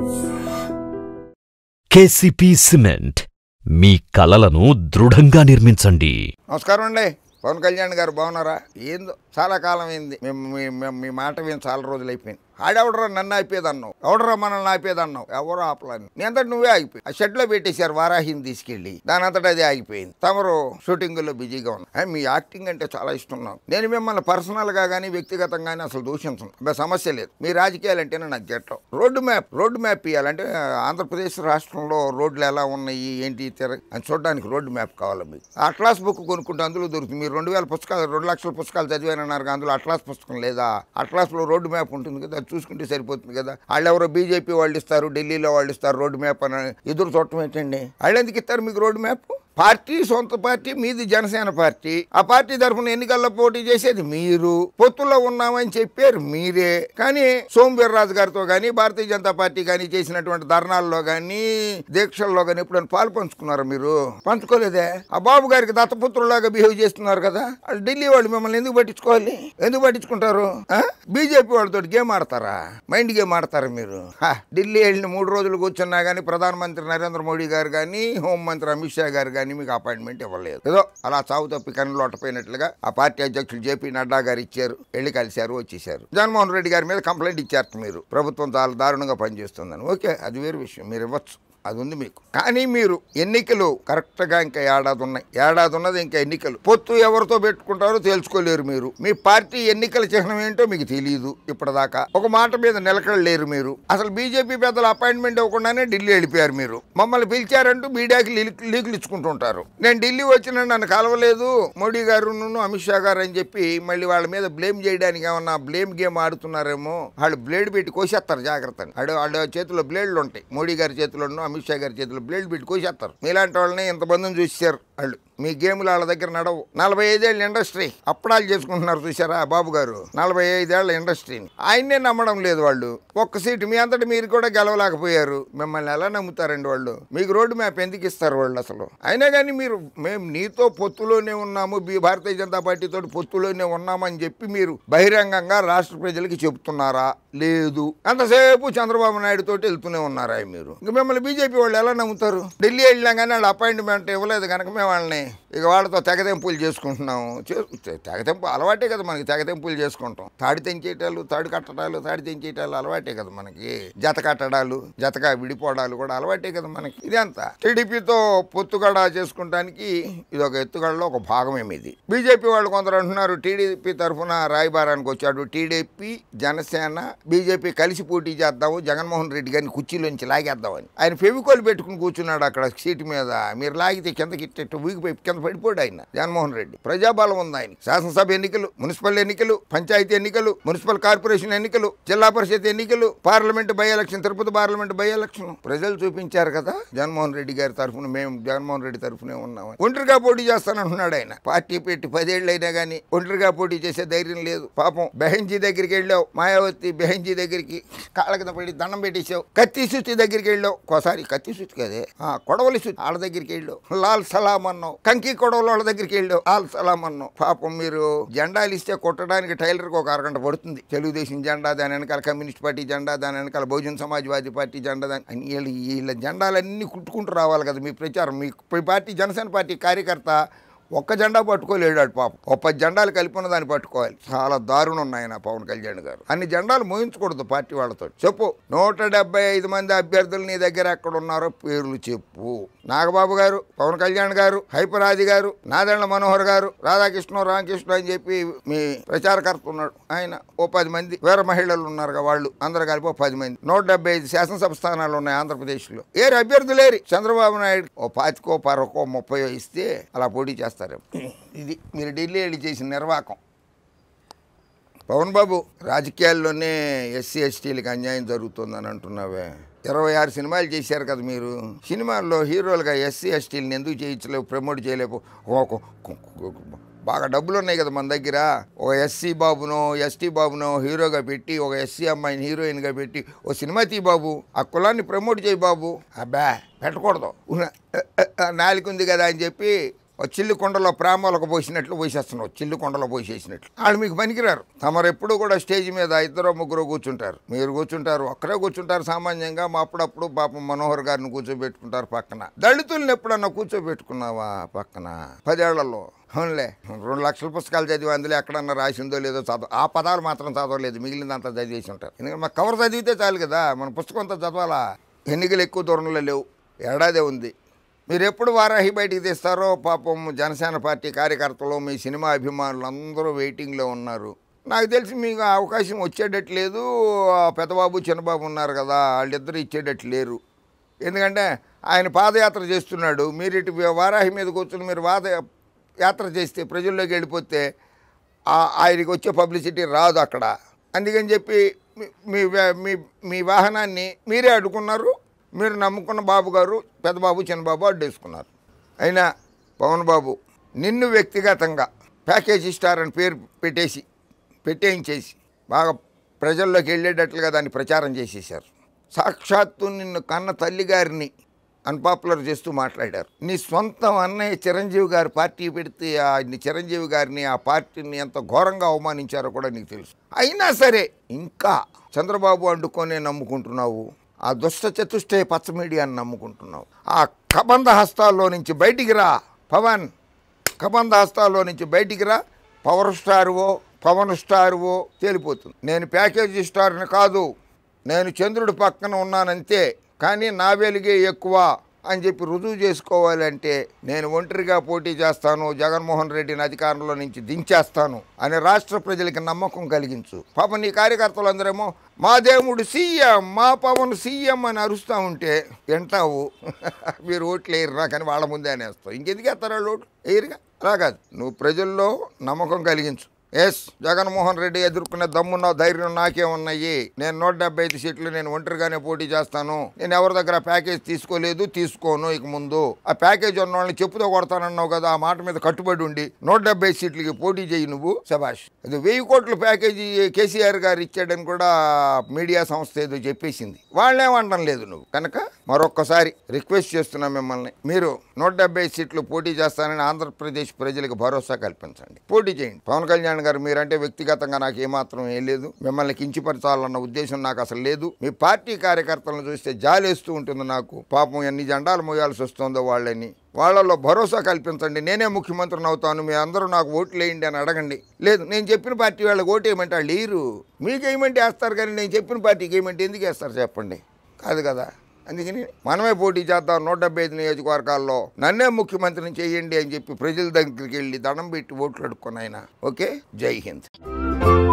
KCP cement మీ కలలను దృఢంగా నిర్మించండి నమస్కారం అండి పవన్ కళ్యాణ్ గారు బాగున్నారా ఏందో చాలా కాలం అయింది మేము మీ- మేము మీ మాట విని చాలా రోజులు అయిపోయింది ఆడెవడరా నన్ను ఆపేదన్నావు ఎవడరా మనల్ని ఆపేదన్నావు ఎవరో ఆపలని నీ అంతటి నువ్వే ఆగిపోయి ఆ షెడ్ లో పెట్టేశారు వారాహిని తీసుకెళ్ళి దాని అంతటా అది ఆగిపోయింది తమరు షూటింగ్ లో బిజీగా ఉన్నా ఏ, మీ యాక్టింగ్ అంటే చాలా ఇష్టం నాకు నేను మిమ్మల్ని పర్సనల్ గా కానీ వ్యక్తిగతంగానే అసలు దూషించను అబ్బే సమస్య లేదు మీ రాజకీయాలు అంటేనే నాకు జట్టం రోడ్డు మ్యాప్ రోడ్డు మ్యాప్ ఇవ్వాలంటే ఆంధ్రప్రదేశ్ రాష్ట్రంలో రోడ్లు ఎలా ఉన్నాయి ఏంటి తిర అని చూడడానికి రోడ్డు మ్యాప్ కావాలి మీకు అట్లాస్ బుక్ కొనుక్కుంటే అందులో దొరుకుతుంది మీరు రెండు వేల పుస్తకాలు రెండు లక్షల పుస్తకాలు చదివానన్నారు కదా, అందులో అట్లాస్ పుస్తకం లేదా అట్లాస్లో రోడ్డు మ్యాప్ ఉంటుంది కదా అది చూసుకుంటే సరిపోతుంది కదా వాళ్ళు ఎవరో బీజేపీ వాళ్ళు ఇస్తారు ఢిల్లీలో వాళ్ళు ఇస్తారు రోడ్డు మ్యాప్ అని ఎదురు చూడటం ఏంటండి వాళ్ళు ఎందుకు ఇస్తారు మీకు రోడ్డు మ్యాప్ పార్టీ సొంత పార్టీ మీది జనసేన పార్టీ ఆ పార్టీ తరఫున ఎన్నికల్లో పోటీ చేసేది మీరు పొత్తులో ఉన్నామని చెప్పారు మీరే కానీ సోమవీర్రాజు గారితో కానీ భారతీయ జనతా పార్టీ కానీ చేసినటువంటి ధర్నాల్లో కానీ దీక్షల్లో కానీ ఎప్పుడైనా పాలు పంచుకున్నారా మీరు పంచుకోలేదే ఆ బాబు గారికి దత్తపుత్రులాగా బిహేవ్ చేస్తున్నారు కదా వాళ్ళు ఢిల్లీ వాళ్ళు మిమ్మల్ని ఎందుకు పట్టించుకోవాలి ఎందుకు పట్టించుకుంటారు బీజేపీ వాళ్ళతో గేమ్ ఆడతారా మైండ్ గేమ్ ఆడతారా మీరు హా, ఢిల్లీ వెళ్ళిన మూడు రోజులు కూర్చున్నా కానీ ప్రధానమంత్రి నరేంద్ర మోడీ గారు కానీ హోంమంత్రి అమిత్ షా గారు కానీ మీకు అపాయింట్మెంట్ ఇవ్వలేదు ఏదో అలా చావు తప్పి కన్ను లోటపోయినట్లుగా ఆ పార్టీ అధ్యక్షులు జేపీ నడ్డా గారు ఇచ్చారు వెళ్ళి కలిశారు వచ్చేసారు జగన్మోహన్ రెడ్డి గారి మీద కంప్లైంట్ ఇచ్చారు మీరు ప్రభుత్వం చాలా దారుణంగా పనిచేస్తుందని ఓకే అది వేరే విషయం మీరు ఇవ్వచ్చు అది ఉంది మీకు కానీ మీరు ఎన్నికలు కరెక్ట్గా ఇంకా ఏడాది ఉన్నాయి ఏడాది ఉన్నది ఇంకా ఎన్నికలు పొత్తు ఎవరితో పెట్టుకుంటారో తేల్చుకోలేరు మీరు మీ పార్టీ ఎన్నికల చిహ్నం ఏంటో మీకు తెలియదు ఇప్పటిదాకా ఒక మాట మీద నిలకడలేరు మీరు అసలు బీజేపీ పెద్దలు అపాయింట్మెంట్ ఇవ్వకుండానే ఢిల్లీ వెళ్ళిపోయారు మీరు మమ్మల్ని పిలిచారంటూ మీడియాకి లీక్- లీకులు ఇచ్చుకుంటుంటారు నేను ఢిల్లీ వచ్చిన నన్ను కలవలేదు మోడీ గారు అమిత్ షా గారు అని చెప్పి మళ్ళీ వాళ్ళ మీద బ్లేమ్ చేయడానికి ఏమన్నా బ్లేమ్ గేమ్ ఆడుతున్నారేమో వాళ్ళు బ్లేడ్ పెట్టి కోసేస్తారు జాగ్రత్త ఆడు వాళ్ళ చేతిలో బ్లేడ్లు ఉంటాయి మోడీ గారి చేతిలోనూ అమిత్ షా గారి చేతిలో బ్లేడ్ పెట్టి కోసేస్తారు మీలాంటి వాళ్ళని ఇంతమందిని చూసారు వాళ్ళు మీ గేములు వాళ్ళ దగ్గర నడవు నలభై ఐదేళ్ళ ఇండస్ట్రీ అప్పడాలు చేసుకుంటున్నారు చూసారా బాబు గారు నలభై ఐదేళ్ల ఇండస్ట్రీని ఆయన్నే నమ్మడం లేదు వాళ్ళు ఒక్క సీటు మీ అంతటి మీరు కూడా గెలవలేకపోయారు మిమ్మల్ని ఎలా నమ్ముతారండి వాళ్ళు మీకు రోడ్డు మ్యాప్ ఎందుకు ఇస్తారు వాళ్ళు అసలు అయినా కానీ మీరు మేము నీతో పొత్తులోనే ఉన్నాము బీ భారతీయ జనతా పార్టీతో పొత్తులోనే ఉన్నామని చెప్పి మీరు బహిరంగంగా రాష్ట్ర ప్రజలకి చెబుతున్నారా లేదు అంతసేపు చంద్రబాబు నాయుడు తోటి వెళ్తూనే ఉన్నారా మీరు ఇంక మిమ్మల్ని బీజేపీ వాళ్ళు ఎలా నమ్ముతారు ఢిల్లీ వెళ్ళినా కానీ వాళ్ళు అపాయింట్మెంట్ ఇవ్వలేదు కనుక మేము వాళ్ళని ఇక వాళ్ళతో తెగదెంపులు చేసుకుంటున్నాము చే- తె- తెగదెంపు అలవాటే కదా మనకి తెగదెంపులు చేసుకుంటాం తాడి తెంచేయటాలు తాడు కట్టడాలు తాడి తెంచేయటాలు అలవాటే కదా మనకి జత కట్టడాలు జతగా విడిపోవడాలు కూడా అలవాటే కదా మనకి ఇదంతా టీడీపీతో పొత్తుగడ చేసుకుంటానికి ఇది ఒక ఎత్తుగడలో ఒక భాగమేమి ఇది బీజేపీ వాళ్ళు కొందరు అంటున్నారు టీడీపీ తరఫున రాయబారానికి వచ్చాడు టీడీపీ జనసేన బీజేపీ కలిసి పోటీ చేద్దాము జగన్మోహన్ రెడ్డి గారిని కుర్చీలోంచి లాగేద్దామని ఆయన ఫెవికోల్ పెట్టుకుని కూర్చున్నాడు అక్కడ సీటు మీద మీరు లాగితే కిందకి ఇట్ట ఊగిపోయి కింద పడిపోయాడు ఆయన జగన్మోహన్ రెడ్డి ప్రజాబలం ఉంది ఆయన శాసనసభ ఎన్నికలు మున్సిపల్ ఎన్నికలు పంచాయతీ ఎన్నికలు మున్సిపల్ కార్పొరేషన్ ఎన్నికలు జిల్లా పరిషత్ ఎన్నికలు parliament by election Tirupati parliament by election ప్రజలు చూపించారు కదా జగన్మోహన్ రెడ్డి గారి తరఫున మేము జగన్మోహన్ రెడ్డి తరఫునే ఉన్నాం ఒంటరిగా పోటీ చేస్తానంటున్నాడు ఆయన పార్టీ పెట్టి పదేళ్ళు అయినా కానీ ఒంటరిగా పోటీ చేసే ధైర్యం లేదు పాపం బెహెంజీ దగ్గరికి వెళ్ళావు మాయావతి బెహెంజీ దగ్గరికి కాళ్ళ కింద పడి దండం పెట్టేసావు కత్తి సుత్తి దగ్గరికి వెళ్ళావు ఒకసారి కత్తి సుత్తి కదే ఆ, కొడవలి సుత్తి వాళ్ళ దగ్గరికి వెళ్ళావు లాల్ సలాం అన్నావు కంకి కొడవల వాళ్ళ దగ్గరికి వెళ్ళావు లాల్ సలాం అన్నావు పాపం మీరు జెండాలు ఇస్తే కొట్టడానికి టైలర్కి ఒక అరగంట పడుతుంది తెలుగుదేశం జెండా దాని వెనకాల కమ్యూనిస్ట్ పార్టీ జెండా దాని వెనకాల బహుజన్ సమాజ్వాదీ పార్టీ జెండా దాని అని వీళ్ళ వీళ్ళ జెండాలన్నీ కుట్టుకుంటూ రావాలి కదా మీ ప్రచారం మీ మీ పార్టీ జనసేన పార్టీ కార్యకర్త ఒక్క జెండా పట్టుకోలేడు వాడు పాపం ఒక పది జెండాలు కలిపి ఉన్న దాన్ని పట్టుకోవాలి చాలా దారుణం ఉన్నాయి నా పవన్ కళ్యాణ్ గారు అన్ని జెండాలు మోయించకూడదు పార్టీ వాళ్ళతో చెప్పు నూట డెబ్బై ఐదు మంది అభ్యర్థులు నీ దగ్గర ఎక్కడ ఉన్నారో పేర్లు చెప్పు నాగబాబు గారు పవన్ కళ్యాణ్ గారు హైపరాది గారు నాదెండ్ల మనోహర్ గారు రాధాకృష్ణ రామకృష్ణ అని చెప్పి మీ ప్రచారకర్త ఉన్నాడు ఆయన ఓ పది మంది వేరే మహిళలు ఉన్నారు వాళ్ళు అందరు కలిపి ఓ పది మంది నూట డెబ్బై ఐదు శాసనసభ స్థానాలు ఉన్నాయి ఆంధ్రప్రదేశ్లో ఏరు అభ్యర్థులేరి చంద్రబాబు నాయుడు ఓ పాతికో పరకో ముప్పై ఇస్తే అలా పోటీ చేస్తారు ఇది మీరు ఢిల్లీ వెళ్ళి చేసిన నిర్వాకం పవన్ బాబు రాజకీయాల్లోనే ఎస్సీ ఎస్టీలకు అన్యాయం జరుగుతుందని అంటున్నావే ఇరవై ఆరు సినిమాలు చేశారు కదా మీరు సినిమాల్లో హీరోలుగా ఎస్సీ ఎస్టీలను ఎందుకు చేయించలేవు ప్రమోట్ చేయలేవు ఒక- ఒక- బాగా డబ్బులు ఉన్నాయి కదా మన దగ్గర ఒక ఎస్సీ బాబునో ఎస్టీ బాబునో హీరోగా పెట్టి ఒక ఎస్సీ అమ్మాయిని హీరోయిన్గా పెట్టి ఓ సినిమా తీ బాబు ఆ కులాన్ని ప్రమోట్ చేయి బాబు అబ్బా పెట్టకూడదు ఉన్న- నాలుగు ఉంది కదా అని చెప్పి ఓ చిల్లి కొండలో ప్రేమలకు పోసినట్లు పోసేస్తున్నావు చిల్లి కొండలో పోసేసినట్లు వాళ్ళు మీకు పనికిరారు తమరు ఎప్పుడు కూడా స్టేజ్ మీద ఇద్దరు ముగ్గురు కూర్చుంటారు మీరు కూర్చుంటారు ఒక్కరే కూర్చుంటారు సామాన్యంగా మా అప్పుడప్పుడు పాపం మనోహర్ గారిని కూర్చోబెట్టుకుంటారు పక్కన దళితుల్ని ఎప్పుడన్నా కూర్చోబెట్టుకున్నావా పక్కన పదేళ్లలో అవునులే రెండు లక్షల పుస్తకాలు చదివి అందులో ఎక్కడన్నా రాసిందో లేదో చదవ ఆ పదాలు మాత్రం చదవలేదు మిగిలిందంతా చదివేసి ఉంటారు ఎందుకంటే మా కవర్ చదివితే చాలు కదా మన పుస్తకం అంతా చదవాలా ఎన్నికలు ఎక్కువ దూరంలో లేవు ఏడాదే ఉంది మీరు ఎప్పుడు వారాహి బయటికి తీస్తారో పాపం జనసేన పార్టీ కార్యకర్తలు మీ సినిమా అభిమానులు అందరూ వెయిటింగ్లో ఉన్నారు నాకు తెలిసి మీకు ఆ అవకాశం వచ్చేటట్లేదు ఆ పెద్దబాబు చిన్నబాబు ఉన్నారు కదా వాళ్ళిద్దరూ ఇచ్చేటట్లు లేరు ఎందుకంటే ఆయన పాదయాత్ర చేస్తున్నాడు మీరు ఇటు వారాహి మీద కూర్చొని మీరు పాద యాత్ర చేస్తే ప్రజల్లోకి వెళ్ళిపోతే ఆ- ఆయనకి వచ్చే పబ్లిసిటీ రాదు అక్కడ అందుకని చెప్పి మీ- మీ వా- మీ మీ వాహనాన్ని మీరే అడ్డుకున్నారు మీరు నమ్ముకున్న బాబు గారు పెద్దబాబు చిన్నబాబు అడ్డేసుకున్నారు అయినా పవన్ బాబు నిన్ను వ్యక్తిగతంగా ప్యాకేజీ స్టార్ అని పేరు పెట్టేసి పెట్టేయించేసి బాగా ప్రజల్లోకి వెళ్ళేటట్లుగా దాన్ని ప్రచారం చేసేసారు సాక్షాత్తు నిన్ను కన్న తల్లి గారిని అన్పాపులర్ చేస్తూ మాట్లాడారు నీ సొంతం అన్నయ్య చిరంజీవి గారి పార్టీ పెడితే ఆ నీ చిరంజీవి గారిని ఆ పార్టీని ఎంత ఘోరంగా అవమానించారో కూడా నీకు తెలుసు అయినా సరే ఇంకా చంద్రబాబు అండుకొనే నమ్ముకుంటున్నావు ఆ దుష్ట చతుష్టయ పచ్చ మీడియాని నమ్ముకుంటున్నావు ఆ కబంధ హస్తాల్లో నుంచి బయటికి రా పవన్ కబంధ హస్తాల్లో నుంచి బయటికి రా పవర్ స్టారువో పవన్ స్టారువో తేలిపోతుంది నేను ప్యాకేజీ స్టార్ని కాదు నేను చంద్రుడి పక్కన ఉన్నానంతే కానీ నా వెలుగే ఎక్కువ అని చెప్పి రుజువు చేసుకోవాలంటే నేను ఒంటరిగా పోటీ చేస్తాను జగన్మోహన్ రెడ్డిని అధికారంలో నుంచి దించేస్తాను అని రాష్ట్ర ప్రజలకి నమ్మకం కలిగించు పాప నీ కార్యకర్తలందరేమో మా దేవుడు సీఎం మా పవన్ సీఎం అని అరుస్తూ ఉంటే వింటావు మీరు ఓట్లు వేయరురా కానీ వాళ్ళ ముందే అనేస్తావు ఇంకెందుకు వేస్తారు వాళ్ళు ఓట్లు వేయరుగా అలా కాదు నువ్వు ప్రజల్లో నమ్మకం కలిగించు ఎస్ జగన్మోహన్ రెడ్డి ఎదుర్కొనే దమ్మున్న ధైర్యం నాకే ఉన్నాయి నేను నూట డెబ్బై ఐదు సీట్లు నేను ఒంటరిగానే పోటీ చేస్తాను నేను ఎవరి దగ్గర ప్యాకేజ్ తీసుకోలేదు తీసుకోను ఇక ముందు ఆ ప్యాకేజ్ ఉన్న వాళ్ళని చెప్పుతో కొడతానన్నావు కదా ఆ మాట మీద కట్టుబడి ఉండి నూట డెబ్బై సీట్లకి పోటీ చేయి నువ్వు శబాష్ అది వెయ్యి కోట్ల ప్యాకేజీ కేసీఆర్ గారు ఇచ్చాడని కూడా మీడియా సంస్థ ఏదో చెప్పేసింది వాళ్ళేమంటం లేదు నువ్వు కనుక మరొక్కసారి రిక్వెస్ట్ చేస్తున్నా మిమ్మల్ని మీరు నూట డెబ్బై సీట్లు పోటీ చేస్తానని ఆంధ్రప్రదేశ్ ప్రజలకు భరోసా కల్పించండి పోటీ చేయండి పవన్ కళ్యాణ్ గారు మీరంటే వ్యక్తిగతంగా నాకు ఏమాత్రం ఏం లేదు మిమ్మల్ని కించిపరచాలన్న ఉద్దేశం నాకు అసలు లేదు మీ పార్టీ కార్యకర్తలను చూస్తే జాలేస్తూ ఉంటుంది నాకు పాపం ఎన్ని జెండాలు మోయాల్సి వస్తుందో వాళ్ళని వాళ్ళలో భరోసా కల్పించండి నేనే ముఖ్యమంత్రిని అవుతాను మీ అందరూ నాకు ఓట్లు వేయండి అని అడగండి లేదు నేను చెప్పిన పార్టీ వాళ్ళకి ఓటు వేయమంటే వాళ్ళు లేరు మీకు వేయమంటే వేస్తారు కానీ నేను చెప్పిన పార్టీకి వేయమంటే ఎందుకు వేస్తారు చెప్పండి కాదు కదా అందుకని మనమే పోటీ చేద్దాం నూట డెబ్బై ఐదు నియోజకవర్గాల్లో నన్నే ముఖ్యమంత్రిని చేయండి అని చెప్పి ప్రజల దగ్గరికి వెళ్ళి దండం పెట్టి ఓట్లు అడుక్కుని ఆయన ఓకే జై హింద్